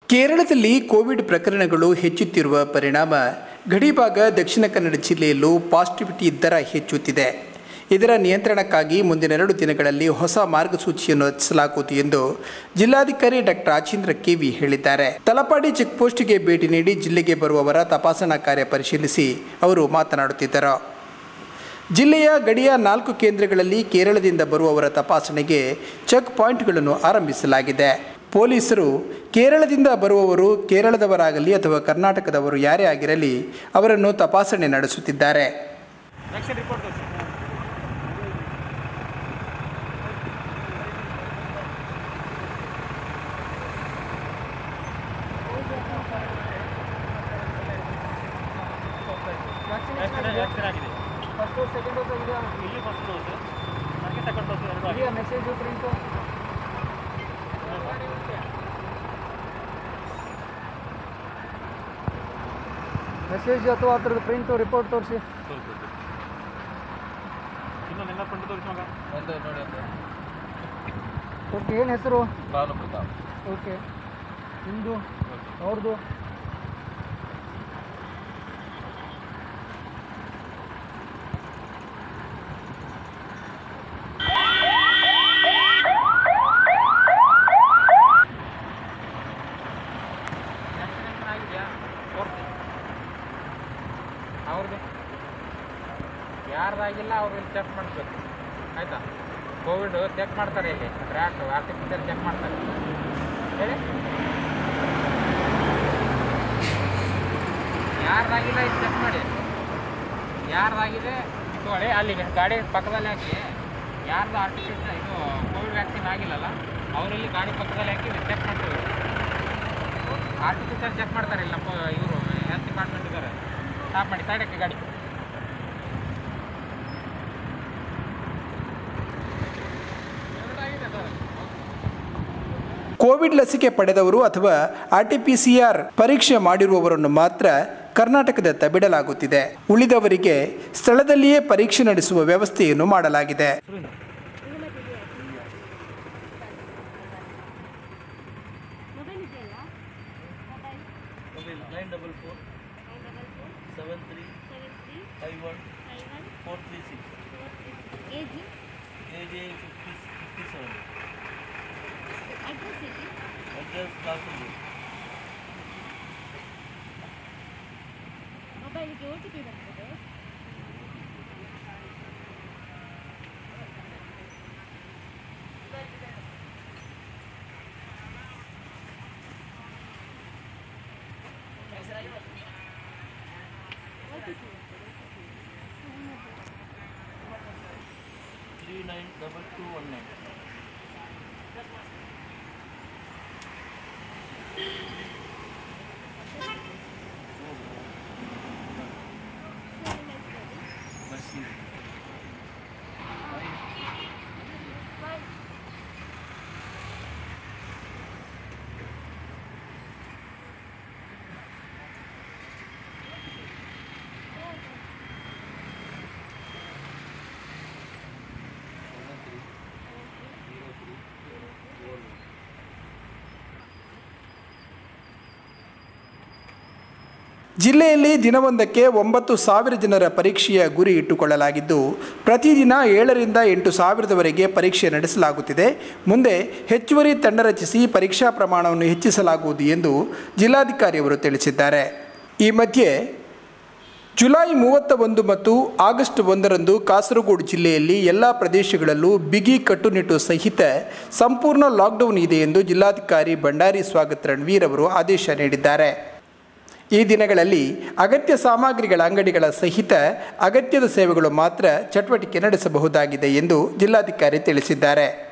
ಕೇರಳದಲ್ಲಿ ಕೋವಿಡ್ ಪ್ರಕರಣಗಳು ಹೆಚ್ಚುತ್ತಿರುವ ಪರಿಣಾಮ ಗಡಿಭಾಗ ದಕ್ಷಿಣ ಕನ್ನಡ ಜಿಲ್ಲೆಯಲ್ಲೂ ಪಾಸಿಟಿವಿಟಿ ದರ ಹೆಚ್ಚುತ್ತಿದೆ ಇದರ ನಿಯಂತ್ರಣಕ್ಕಾಗಿ ಮುಂದಿನ ಎರಡು ದಿನಗಳಲ್ಲಿ ಹೊಸ ಮಾರ್ಗಸೂಚಿಯನ್ನು ರಚಿಸಲಾಗುವುದು ಎಂದು ಜಿಲ್ಲಾಧಿಕಾರಿ ಡಾಕ್ಟರ್ ರಾಜೇಂದ್ರ ಕೆವಿ ಹೇಳಿದ್ದಾರೆ ತಲಪಾಡಿ ಚೆಕ್ಪೋಸ್ಟ್ಗೆ ಭೇಟಿ ನೀಡಿ ಜಿಲ್ಲೆಗೆ ಬರುವವರ ತಪಾಸಣಾ ಕಾರ್ಯ ಪರಿಶೀಲಿಸಿ ಅವರು ಮಾತನಾಡುತ್ತಿದ್ದರು ಜಿಲ್ಲೆಯ ಗಡಿಯ ನಾಲ್ಕು ಕೇಂದ್ರಗಳಲ್ಲಿ ಕೇರಳದಿಂದ ಬರುವವರ ತಪಾಸಣೆಗೆ ಚೆಕ್ ಪಾಯಿಂಟ್ಗಳನ್ನು ಆರಂಭಿಸಲಾಗಿದೆ ಪೊಲೀಸರು ಕೇರಳದಿಂದ ಬರುವವರು ಕೇರಳದವರಾಗಲಿ ಅಥವಾ ಕರ್ನಾಟಕದವರು ಯಾರೇ ಆಗಿರಲಿ ಅವರನ್ನು ತಪಾಸಣೆ ನಡೆಸುತ್ತಿದ್ದಾರೆ ವ್ಯಾಕ್ಸಿನ್ ರಿಪೋರ್ಟ್ ತೋರಿಸಿ ವ್ಯಾಕ್ಸಿನ್ ವ್ಯಾಕ್ಸಿನ್ ಆಗಿದೆ ಫಸ್ಟ್ ಸೆಕೆಂಡ್ ಡೋಸ್ ಇದೆಯಾ ಇಲ್ಲಿ ಫಸ್ಟ್ ಡೋಸ್ ನನಗೆ ಸೆಕೆಂಡ್ ಡೋಸ್ ಎರಡು ಆಗಿದೆ ಇದೆಯಾ ಮೆಸೇಜು ಪ್ರಿಂಟು ಮೆಸೇಜ್ ಅಥವಾ ಅದ್ರದ್ದು ಪ್ರಿಂಟು ರಿಪೋರ್ಟ್ ತೋರಿಸಿ ತೋರಿಸಿ ಇನ್ನೊಂದು ಎಲ್ಲ ಫ್ರಂಟ್ ತೋರಿಸಿ ಮಗ ಒಂದು ನೋಡಿ ಒಂದು ಓಕೆ ಏನು ಹೆಸರು ಭಾನು ಪ್ರತಾಪ್ ಓಕೆ ನಿಮ್ಮದು ಅವ್ರದ್ದು ವ್ಯಾಕ್ಸಿನೇಷನ್ ಆಗಿದೆಯಾ ತೋರಿಸಿ ಅವ್ರದ್ದು ಯಾರ್ದಾಗಿಲ್ಲ ಅವ್ರಿಗೆ ಚೆಕ್ ಮಾಡಿಸ್ಬೇಕು ಆಯಿತಾ ಕೋವಿಡ್ ಚೆಕ್ ಮಾಡ್ತಾರೆ ಇಲ್ಲಿ ಟ್ರ್ಯಾಕ್ ಆರ್ಟಿಫಿಷಿಯಲ್ ಚೆಕ್ ಮಾಡ್ತಾರೆ ಹೇಳಿ ಯಾರ್ದಾಗಿಲ್ಲ ಇದು ಚೆಕ್ ಮಾಡಿ ಯಾರ್ದಾಗಿದೆ ತಗೊಳ್ಳಿ ಅಲ್ಲಿಗೆ ಗಾಡಿ ಪಕ್ಕದಲ್ಲಿ ಹಾಕಿ ಯಾರ್ದು ಆರ್ಟಿಫಿಷಿಯಲ್ ಇದು ಕೋವಿಡ್ ವ್ಯಾಕ್ಸಿನ್ ಆಗಿಲ್ಲಲ್ಲ ಅವರಲ್ಲಿ ಗಾಡಿ ಪಕ್ಕದಲ್ಲಿ ಹಾಕಿ ಚೆಕ್ ಮಾಡ್ತೀವಿ ಆರ್ಟಿಫಿಷಿಯಲ್ ಚೆಕ್ ಮಾಡ್ತಾರೆ ಇಲ್ಲಿ ನಮ್ಮ ಇವರು ಹೆಲ್ತ್ ಡಿಪಾರ್ಟ್ಮೆಂಟ್ ಇದ್ದಾರೆ ಸ್ಟಾಪ್ ಮಾಡಿ ಸೈಡಕ್ಕೆ ಗಾಡಿ ಕೋವಿಡ್ ಲಸಿಕೆ ಪಡೆದವರು ಅಥವಾ R T P C R ಪರೀಕ್ಷೆ ಮಾಡಿರುವವರನ್ನು ಮಾತ್ರ ಕರ್ನಾಟಕದತ್ತ ಬಿಡಲಾಗುತ್ತಿದೆ ಉಳಿದವರಿಗೆ ಸ್ಥಳದಲ್ಲಿಯೇ ಪರೀಕ್ಷೆ ನಡೆಸುವ ವ್ಯವಸ್ಥೆಯನ್ನು ಮಾಡಲಾಗಿದೆ ಮೊಬೈಲ್ ಇದೆಯಲ್ಲ mobile mobile nine double four nine double four seven three seven three five one five one four three six four three age age fifty fifty seven address ಇದೆ ಅಡ್ರೆಸ್ ಕಾಸರಗೋಡು ಮೊಬೈಲಿಗೆ ಓ ಟಿ ಪಿ ಬರ್ತದೆ three nine double two one nine ಬಸ್ಸಿ ಜಿಲ್ಲೆಯಲ್ಲಿ ದಿನವೊಂದಕ್ಕೆ ಒಂಬತ್ತು ಸಾವಿರ ಜನರ ಪರೀಕ್ಷೆಯ ಗುರಿ ಇಟ್ಟುಕೊಳ್ಳಲಾಗಿದ್ದು ಪ್ರತಿದಿನ ಏಳರಿಂದ ಎಂಟು ಸಾವಿರದವರೆಗೆ ಪರೀಕ್ಷೆ ನಡೆಸಲಾಗುತ್ತಿದೆ ಮುಂದೆ ಹೆಚ್ಚುವರಿ ತಂಡ ರಚಿಸಿ ಪರೀಕ್ಷಾ ಪ್ರಮಾಣವನ್ನು ಹೆಚ್ಚಿಸಲಾಗುವುದು ಎಂದು ಜಿಲ್ಲಾಧಿಕಾರಿಯವರು ತಿಳಿಸಿದ್ದಾರೆ ಈ ಮಧ್ಯೆ ಜುಲೈ ಮೂವತ್ತ ಒಂದು ಮತ್ತು ಆಗಸ್ಟ್ ಒಂದರಂದು ಕಾಸರಗೋಡು ಜಿಲ್ಲೆಯಲ್ಲಿ ಎಲ್ಲ ಪ್ರದೇಶಗಳಲ್ಲೂ ಬಿಗಿ ಕಟ್ಟುನಿಟ್ಟು ಸಹಿತ ಸಂಪೂರ್ಣ ಲಾಕ್ಡೌನ್ ಇದೆ ಎಂದು ಜಿಲ್ಲಾಧಿಕಾರಿ ಭಂಡಾರಿ ಸ್ವಾಗತ್ ರಣವೀರ್ ಅವರು ಆದೇಶ ನೀಡಿದ್ದಾರೆ ಈ ದಿನಗಳಲ್ಲಿ ಅಗತ್ಯ ಸಾಮಗ್ರಿಗಳ ಅಂಗಡಿಗಳ ಸಹಿತ ಅಗತ್ಯದ ಸೇವೆಗಳು ಮಾತ್ರ ಚಟುವಟಿಕೆ ನಡೆಸಬಹುದಾಗಿದೆ ಎಂದು ಜಿಲ್ಲಾಧಿಕಾರಿ ತಿಳಿಸಿದ್ದಾರೆ